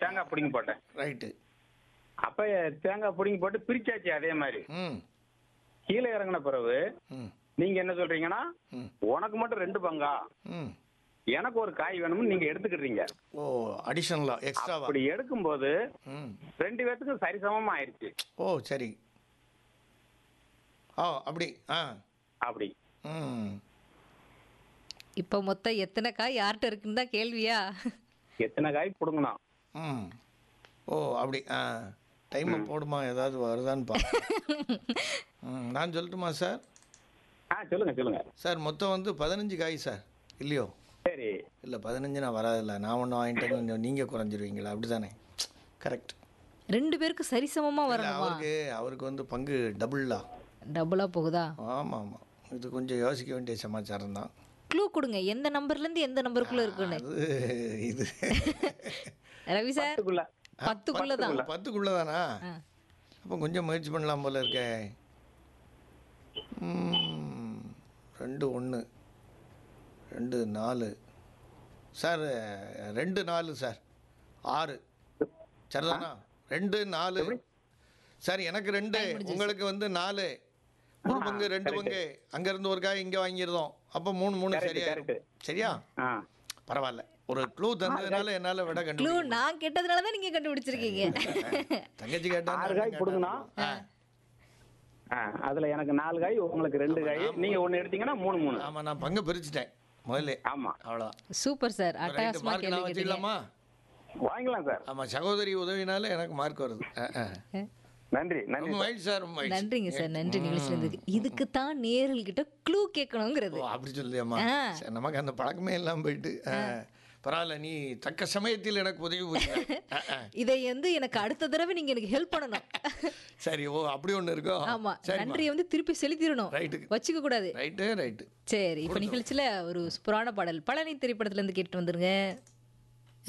தேங்காய் பிடிங்கி போட்டேன் ரைட்டு அப்ப தேங்காய் பிடிங்கி போட்டு பிரிச்சாச்சு அதே மாதிரி ம் கீழே இறங்கின பிறகு ம் நீங்க என்ன சொல்றீங்கன்னா ம் உனக்கு மட்டும் ரெண்டு பங்கா ம் எனக்கு ஒரு காய் வேணும்னு நீங்க எடுத்துக்கிட்டீங்க ஓ அடிஷனலாக எக்ஸ்ட்ராவா அப்படி எடுக்கும்போது ம் ரெண்டு பேத்துக்கும் சரிசமமா ஆயிடுச்சு ஓ சரி ஓ அப்படி ஆ அப்படி ம் இப்போ மொத்தம் எத்தனை காய் யார்கிட்ட இருக்குன்னு தான் கேள்வியா எத்தனை காய் பிடுங்கணும் ம் ஓ அப்படி ஆ டைமை போடுமா ஏதாவது வருதான்னு பா ம் நான் சொல்லட்டுமா சார் ஆ சொல்லுங்க சொல்லுங்க சார் மொத்தம் வந்து பதினஞ்சு காய் சார் இல்லையோ சரி இல்லை பதினஞ்சு நான் வராதில்ல நான் ஒன்று வாங்கிட்டேன்னு கொஞ்சம் நீங்கள் குறைஞ்சிருவீங்களா அப்படி தானே கரெக்ட் ரெண்டு பேருக்கு சரிசமமா வரணுமா அவருக்கு அவருக்கு வந்து பங்கு டபுளா டபுளா போகுதா ஆமாம் ஆமாம் இது கொஞ்சம் யோசிக்க வேண்டிய சமாச்சாரம் தான் க்ளூ கொடுங்க எந்த நம்பர்ல இருந்து எந்த நம்பருக்குள்ள இருக்குன்னு அது இது ரவி சார் பத்துக்குள்ள பத்துக்குள்ள தான் பத்துக்குள்ளே தானா ஆ. அப்போ கொஞ்சம் முயற்சி பண்ணலாம் போல இருக்கே ம், ரெண்டு ஒன்று ரெண்டு நாலு சார் ரெண்டு நாலு சார் ஆறு சரிதானா ரெண்டு நாலு சார் எனக்கு ரெண்டு உங்களுக்கு வந்து நாலு ஒரு பங்கு ரெண்டு பங்கு அங்கேருந்து ஒரு காய் இங்கே வாங்கியிருந்தோம் அப்போ மூணு மூணு Correct, சரியா correct. சரியா ஆ பரவாயில்ல ஒரு க்ளூ தந்ததுனால என்னால் விட க்ளூ கண்டுபிடிக்க நான் கேட்டதுனால தான் நீங்க கண்டுபிடிச்சிருக்கீங்க தங்கச்சி கேட்டா ஆறு காய் கொடுக்கணும். ஆ அதுல எனக்கு நாலு காய் உங்களுக்கு ரெண்டு காய் நீங்க ஒண்ணு எடுத்தீங்கன்னா மூணு மூணு ஆமாம் நான் பங்கு பிரிச்சுட்டேன் முதல்ல ஆமா அவ்வளோதான் சூப்பர் சார் ரைட்டு அட்டகாசமா மார்க் கேள்வி நான் கேட்டீங்க வச்சுக்கலாமா வாங்கிக்கலாம் சார் ஆமாம் சகோதரி உதவினால எனக்கு மார்க் வருது ஆ, ஆ. நன்றி நன்றி ரொம்ப மகிழ்ச்சி சார் ரொம்ப மகிழ்ச்சி. நன்றிங்க சார் நன்றி நிகழ்ச்சி இருந்ததுக்கு இதுக்கு தான் நேர்கள் கிட்ட க்ளூ கேட்கணுங்கிறது ஓ அப்படி சொல்லியாம்மா ஆ. சரி, நமக்கு அந்த பழக்கமே இல்லாமல் போயிட்டு ஆ. பரவாயில்ல நீ தக்க சமயத்தில் எனக்கு உதவி புரிஞ்சாய். ஆ, ஆ. இதை வந்து எனக்கு அடுத்த தடவை நீங்க எனக்கு ஹெல்ப் பண்ணணும் சரி ஓ அப்படி ஒன்று இருக்கோ ஆமா சரி நன்றியை வந்து திருப்பி செலுத்திடணும் ரைட்டுக்கு வச்சுக்க கூடாது ரைட்டு ரைட்டு சரி இப்போ நிகழ்ச்சியில ஒரு சூப்பரான பாடல் பழனி திரைப்படத்துல இருந்து கேட்டு வந்துருங்க